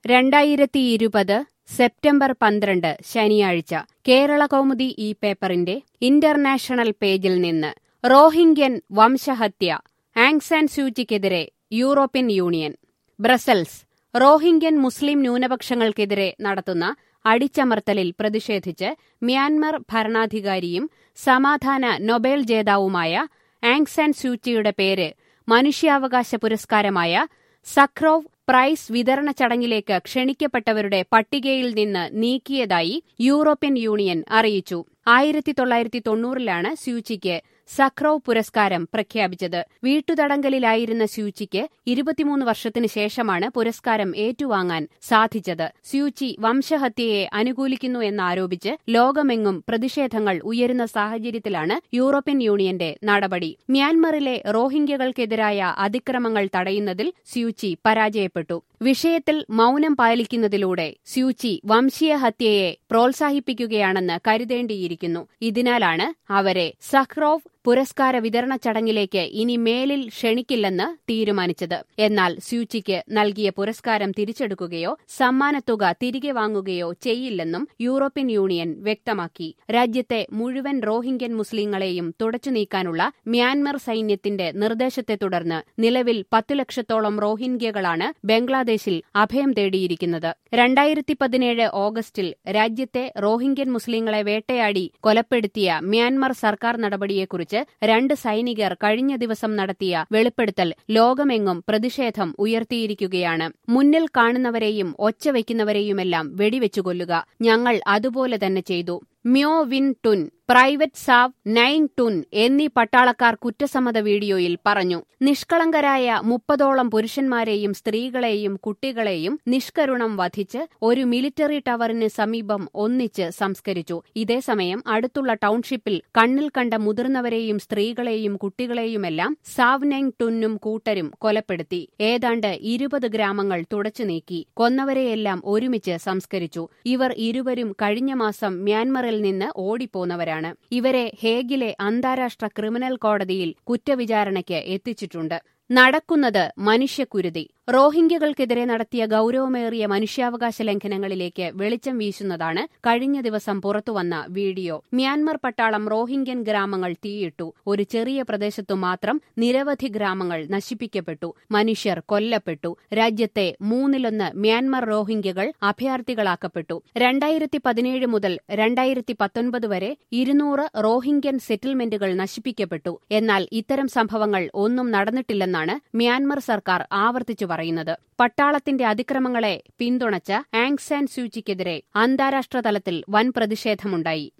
രണ്ടായിരത്തി ഇരുപത് സെപ്റ്റംബർ പന്ത്രണ്ട് ശനിയാഴ്ച കേരള കൗമുദി ഈ പേപ്പറിന്റെ ഇന്റർനാഷണൽ പേജിൽ നിന്ന് റോഹിംഗ്യൻ വംശഹത്യ ആങ്സാൻ സൂചിക്കെതിരെ യൂറോപ്യൻ യൂണിയൻ ബ്രസൽസ് റോഹിംഗ്യൻ മുസ്ലിം ന്യൂനപക്ഷങ്ങൾക്കെതിരെ നടത്തുന്ന അടിച്ചമർത്തലിൽ പ്രതിഷേധിച്ച് മ്യാൻമർ ഭരണാധികാരിയും സമാധാന നൊബേൽ ജേതാവുമായ ആങ്സാൻ സൂചിയുടെ പേര് മനുഷ്യാവകാശ പുരസ്കാരമായ സഖ്രോവ് പ്രൈസ് വിതരണ ചടങ്ങിലേക്ക് ക്ഷണിക്കപ്പെട്ടവരുടെ പട്ടികയിൽ നിന്ന് നീക്കിയതായി യൂറോപ്യൻ യൂണിയൻ അറിയിച്ചു ആയിരത്തി തൊള്ളായിരത്തി തൊണ്ണൂറിലാണ് സ്യൂച്ചിക്ക് സഖ്രോവ് പുരസ്കാരം പ്രഖ്യാപിച്ചത് വീട്ടുതടങ്കലിലായിരുന്ന സ്യൂച്ചിക്ക് ഇരുപത്തിമൂന്ന് വർഷത്തിനു ശേഷമാണ് പുരസ്കാരം ഏറ്റുവാങ്ങാൻ സാധിച്ചത് സ്യൂച്ചി വംശഹത്യയെ അനുകൂലിക്കുന്നു എന്നാരോപിച്ച് ലോകമെങ്ങും പ്രതിഷേധങ്ങൾ ഉയരുന്ന സാഹചര്യത്തിലാണ് യൂറോപ്യൻ യൂണിയന്റെ നടപടി മ്യാൻമറിലെ റോഹിംഗ്യകൾക്കെതിരായ അതിക്രമങ്ങൾ തടയുന്നതിൽ സ്യൂച്ചി പരാജയപ്പെട്ടു വിഷയത്തിൽ മൌനം പാലിക്കുന്നതിലൂടെ സ്യൂച്ചി വംശീയ ഹത്യയെ പ്രോത്സാഹിപ്പിക്കുകയാണെന്ന് കരുതേണ്ടിയിരിക്കുന്നു ഇതിനാലാണ് അവരെ സഹ്റോവ് പുരസ്കാര വിതരണ ചടങ്ങിലേക്ക് ഇനി മേലിൽ ക്ഷണിക്കില്ലെന്ന് തീരുമാനിച്ചത് എന്നാൽ സ്യൂച്ചിക്ക് നൽകിയ പുരസ്കാരം തിരിച്ചെടുക്കുകയോ സമ്മാനത്തുക തിരികെ വാങ്ങുകയോ ചെയ്യില്ലെന്നും യൂറോപ്യൻ യൂണിയൻ വ്യക്തമാക്കി രാജ്യത്തെ മുഴുവൻ റോഹിംഗ്യൻ മുസ്ലിങ്ങളെയും തുടച്ചു നീക്കാനുള്ള മ്യാൻമർ സൈന്യത്തിന്റെ നിർദ്ദേശത്തെ തുടർന്ന് നിലവിൽ പത്തു ലക്ഷത്തോളം റോഹിംഗ്യകളാണ് ബംഗ്ലാദേശിൽ അഭയം തേടിയിരിക്കുന്നത് രണ്ടായിരത്തി പതിനേഴ് ഓഗസ്റ്റിൽ രാജ്യത്തെ റോഹിംഗ്യൻ മുസ്ലിങ്ങളെ വേട്ടയാടി കൊലപ്പെടുത്തിയ മ്യാൻമർ സർക്കാർ നടപടിയെക്കുറിച്ച് രണ്ട് സൈനികർ കഴിഞ്ഞ ദിവസം നടത്തിയ വെളിപ്പെടുത്തൽ ലോകമെങ്ങും പ്രതിഷേധം ഉയർത്തിയിരിക്കുകയാണ് മുന്നിൽ കാണുന്നവരെയും ഒച്ചവെക്കുന്നവരെയുമെല്ലാം വെടിവെച്ചു കൊല്ലുക ഞങ്ങൾ അതുപോലെ തന്നെ ചെയ്തു Myo Win Tun private Zaw Naing Tun എന്നീ പട്ടാളക്കാർ കുറ്റസമ്മത വീഡിയോയിൽ പറഞ്ഞു നിഷ്കളങ്കരായ മുപ്പതോളം പുരുഷന്മാരെയും സ്ത്രീകളെയും കുട്ടികളെയും നിഷ്കരുണം വധിച്ച് ഒരു മിലിറ്ററി ടവറിന് സമീപം ഒന്നിച്ച് സംസ്കരിച്ചു ഇതേസമയം അടുത്തുള്ള ടൌൺഷിപ്പിൽ കണ്ണിൽ കണ്ട മുതിർന്നവരെയും സ്ത്രീകളെയും കുട്ടികളെയുമെല്ലാം സാവ് നൈങ് ടുന്നും കൂട്ടരും കൊലപ്പെടുത്തി ഏതാണ്ട് ഇരുപത് ഗ്രാമങ്ങൾ തുടച്ചു നീക്കി കൊന്നവരെയെല്ലാം ഒരുമിച്ച് സംസ്കരിച്ചു ഇവർ ഇരുവരും കഴിഞ്ഞ മാസം മ്യാൻമറിൽ നിന്ന് ഓടിപ്പോന്നവരാണ് ഇവരെ ഹേഗിലെ അന്താരാഷ്ട്ര ക്രിമിനൽ കോടതിയിൽ കുറ്റവിചാരണയ്ക്ക് എത്തിച്ചിട്ടുണ്ട് നടക്കുന്നത് മനുഷ്യക്കുരുതി റോഹിംഗ്യകൾക്കെതിരെ നടത്തിയ ഗൌരവമേറിയ മനുഷ്യാവകാശ ലംഘനങ്ങളിലേക്ക് വെളിച്ചം വീശുന്നതാണ് കഴിഞ്ഞ ദിവസം പുറത്തുവന്ന വീഡിയോ മ്യാൻമർ പട്ടാളം റോഹിംഗ്യൻ ഗ്രാമങ്ങൾ തീയിട്ടു ഒരു ചെറിയ പ്രദേശത്തു മാത്രം നിരവധി ഗ്രാമങ്ങൾ നശിപ്പിക്കപ്പെട്ടു മനുഷ്യർ കൊല്ലപ്പെട്ടു രാജ്യത്തെ മൂന്നിലൊന്ന് മ്യാൻമർ റോഹിംഗ്യകൾ അഭയാർത്ഥികളാക്കപ്പെട്ടു രണ്ടായിരത്തി പതിനേഴ് മുതൽ രണ്ടായിരത്തി പത്തൊൻപത് വരെ ഇരുന്നൂറ് റോഹിംഗ്യൻ സെറ്റിൽമെന്റുകൾ നശിപ്പിക്കപ്പെട്ടു എന്നാൽ ഇത്തരം സംഭവങ്ങൾ ഒന്നും നടന്നിട്ടില്ലെന്നാണ് മ്യാൻമർ സർക്കാർ ആവർത്തിച്ചു പറയുന്നത് പട്ടാളത്തിന്റെ അതിക്രമങ്ങളെ പിന്തുണച്ച ആങ്സാൻ സൂചിക്കെതിരെ അന്താരാഷ്ട്ര തലത്തിൽ വൻ പ്രതിഷേധമുണ്ടായി